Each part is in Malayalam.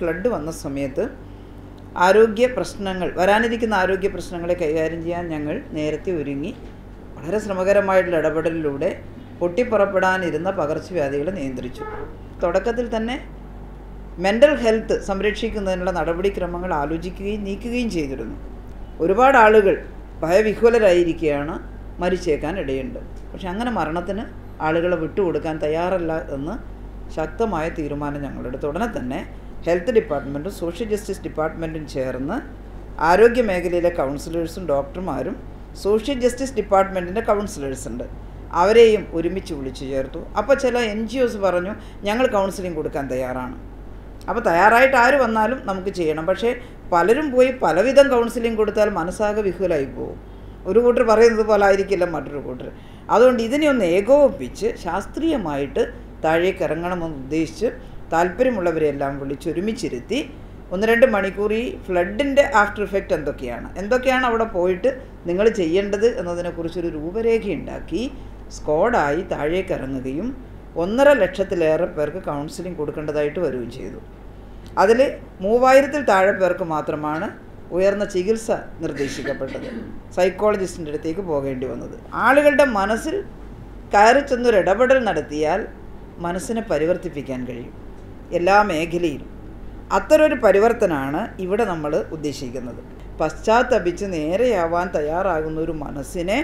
ഫ്ലഡ് വന്ന സമയത്ത് ആരോഗ്യ പ്രശ്നങ്ങൾ വരാനിരിക്കുന്ന ആരോഗ്യ പ്രശ്നങ്ങളെ കൈകാര്യം ചെയ്യാൻ ഞങ്ങൾ നേരത്തെ ഒരുങ്ങി വളരെ ശ്രമകരമായിട്ടുള്ള ഇടപെടലിലൂടെ പൊട്ടിപ്പുറപ്പെടാനിരുന്ന പകർച്ചവ്യാധികളെ നിയന്ത്രിച്ചു തുടക്കത്തിൽ തന്നെ മെൻ്റൽ ഹെൽത്ത് സംരക്ഷിക്കുന്നതിനുള്ള നടപടിക്രമങ്ങൾ ആലോചിക്കുകയും നീക്കുകയും ചെയ്തിരുന്നു ഒരുപാട് ആളുകൾ ഭയവിഹ്വലരായിരിക്കുകയാണ് മരിച്ചേക്കാൻ ഇടയുണ്ട് പക്ഷെ അങ്ങനെ മരണത്തിന് ആളുകളെ വിട്ടുകൊടുക്കാൻ തയ്യാറല്ല എന്ന് ശക്തമായ തീരുമാനം ഞങ്ങളെടുത്തു ഉടനെ തന്നെ ഹെൽത്ത് ഡിപ്പാർട്ട്മെൻറ്റും സോഷ്യൽ ജസ്റ്റിസ് ഡിപ്പാർട്ട്മെൻറ്റും ചേർന്ന് ആരോഗ്യ മേഖലയിലെ കൗൺസിലേഴ്സും ഡോക്ടർമാരും സോഷ്യൽ ജസ്റ്റിസ് ഡിപ്പാർട്ട്മെൻറ്റിൻ്റെ കൗൺസിലേഴ്സ് ഉണ്ട് അവരെയും ഒരുമിച്ച് വിളിച്ചു ചേർത്തു അപ്പോൾ ചില എൻ ജി ഒസ് പറഞ്ഞു ഞങ്ങൾ കൗൺസിലിംഗ് കൊടുക്കാൻ തയ്യാറാണ് അപ്പോൾ തയ്യാറായിട്ട് ആര് വന്നാലും നമുക്ക് ചെയ്യണം പക്ഷേ പലരും പോയി പലവിധം കൗൺസിലിംഗ് കൊടുത്താൽ മനസ്സാകെ വിഹുലായി പോകും ഒരു കൂട്ടർ പറയുന്നത് പോലെ ആയിരിക്കില്ല മറ്റൊരു കൂട്ടർ അതുകൊണ്ട് ഇതിനെ ഒന്ന് ഏകോപിപ്പിച്ച് ശാസ്ത്രീയമായിട്ട് താഴേക്ക് ഇറങ്ങണമെന്ന് ഉദ്ദേശിച്ച് താല്പര്യമുള്ളവരെല്ലാം വിളിച്ചൊരുമിച്ചിരുത്തി ഒന്ന് രണ്ട് മണിക്കൂർ ഈ ഫ്ലഡിൻ്റെ ആഫ്റ്റർ ഇഫക്റ്റ് എന്തൊക്കെയാണ് എന്തൊക്കെയാണ് അവിടെ പോയിട്ട് നിങ്ങൾ ചെയ്യേണ്ടത് എന്നതിനെക്കുറിച്ചൊരു രൂപരേഖ ഉണ്ടാക്കി സ്ക്വാഡായി താഴേക്ക് ഇറങ്ങുകയും ഒന്നര ലക്ഷത്തിലേറെ പേർക്ക് കൗൺസിലിംഗ് കൊടുക്കേണ്ടതായിട്ട് വരികയും ചെയ്തു അതിൽ മൂവായിരത്തിൽ താഴെ പേർക്ക് മാത്രമാണ് ഉയർന്ന ചികിത്സ നിർദ്ദേശിക്കപ്പെട്ടത് സൈക്കോളജിസ്റ്റിൻ്റെ അടുത്തേക്ക് പോകേണ്ടി വന്നത് ആളുകളുടെ മനസ്സിൽ കയറി ചെന്നൊരു ഇടപെടൽ നടത്തിയാൽ മനസ്സിനെ പരിവർത്തിപ്പിക്കാൻ കഴിയും എല്ലാ മേഖലയിലും അത്തരൊരു പരിവർത്തനമാണ് ഇവിടെ നമ്മൾ ഉദ്ദേശിക്കുന്നത് പശ്ചാത്തപിച്ച് നേരെയാവാൻ തയ്യാറാകുന്ന ഒരു മനസ്സിനെ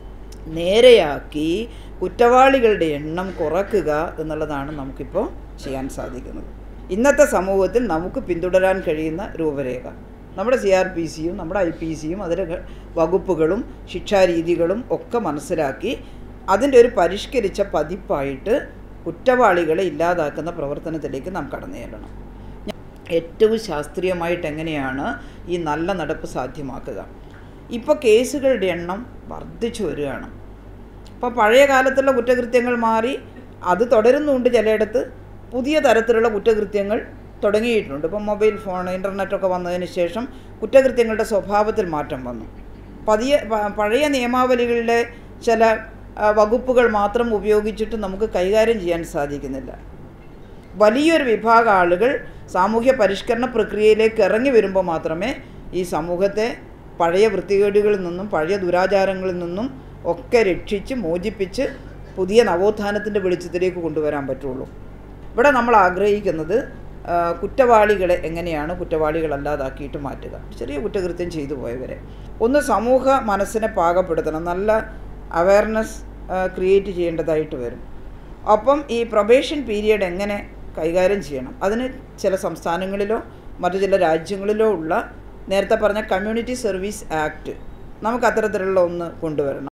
നേരെയാക്കി കുറ്റവാളികളുടെ എണ്ണം കുറക്കുക എന്നുള്ളതാണ് നമുക്കിപ്പോൾ ചെയ്യാൻ സാധിക്കുന്നത് ഇന്നത്തെ സമൂഹത്തിൽ നമുക്ക് പിന്തുടരാൻ കഴിയുന്ന രൂപരേഖ നമ്മുടെ സി ആർ പി സിയും നമ്മുടെ ഐ പി സിയും അതിലെ വകുപ്പുകളും ശിക്ഷാരീതികളും ഒക്കെ മനസ്സിലാക്കി അതിൻ്റെ ഒരു പരിഷ്കരിച്ച പതിപ്പായിട്ട് കുറ്റവാളികളെ ഇല്ലാതാക്കുന്ന പ്രവർത്തനത്തിലേക്ക് നാം കടന്നു ചെല്ലണം ഏറ്റവും ശാസ്ത്രീയമായിട്ട് എങ്ങനെയാണ് ഈ നല്ല നടപ്പ് സാധ്യമാക്കുക ഇപ്പോൾ കേസുകളുടെ എണ്ണം വർദ്ധിച്ചു വരികയാണ് ഇപ്പോൾ പഴയ കാലത്തുള്ള കുറ്റകൃത്യങ്ങൾ മാറി അത് തുടരുന്നുണ്ട് ചിലയിടത്ത് പുതിയ തരത്തിലുള്ള കുറ്റകൃത്യങ്ങൾ തുടങ്ങിയിട്ടുണ്ട് ഇപ്പം മൊബൈൽ ഫോൺ ഇൻ്റർനെറ്റൊക്കെ വന്നതിന് ശേഷം കുറ്റകൃത്യങ്ങളുടെ സ്വഭാവത്തിൽ മാറ്റം വന്നു പതിയ പഴയ നിയമാവലികളിലെ ചില വകുപ്പുകൾ മാത്രം ഉപയോഗിച്ചിട്ട് നമുക്ക് കൈകാര്യം ചെയ്യാൻ സാധിക്കുന്നില്ല വലിയൊരു വിഭാഗം ആളുകൾ സാമൂഹ്യ പരിഷ്കരണ പ്രക്രിയയിലേക്ക് ഇറങ്ങി വരുമ്പോൾ മാത്രമേ ഈ സമൂഹത്തെ പഴയ വൃത്തികേടുകളിൽ നിന്നും പഴയ ദുരാചാരങ്ങളിൽ നിന്നും ഒക്കെ രക്ഷിച്ച് മോചിപ്പിച്ച് പുതിയ നവോത്ഥാനത്തിൻ്റെ വെളിച്ചത്തിലേക്ക് കൊണ്ടുവരാൻ പറ്റുള്ളൂ ഇവിടെ നമ്മൾ ആഗ്രഹിക്കുന്നത് കുറ്റവാളികളെ എങ്ങനെയാണ് കുറ്റവാളികളല്ലാതാക്കിയിട്ട് മാറ്റുക ചെറിയ കുറ്റകൃത്യം ചെയ്തു പോയവരെ ഒന്ന് സമൂഹ മനസ്സിനെ പാകപ്പെടുത്തണം നല്ല അവയർനെസ് ക്രിയേറ്റ് ചെയ്യേണ്ടതായിട്ട് വരും ഒപ്പം ഈ പ്രൊബേഷൻ പീരിയഡ് എങ്ങനെ കൈകാര്യം ചെയ്യണം അതിന് ചില സംസ്ഥാനങ്ങളിലോ മറ്റു ചില രാജ്യങ്ങളിലോ ഉള്ള നേരത്തെ പറഞ്ഞ കമ്മ്യൂണിറ്റി സർവീസ് ആക്ട് നമുക്ക് അത്തരത്തിലുള്ള ഒന്ന് കൊണ്ടുവരണം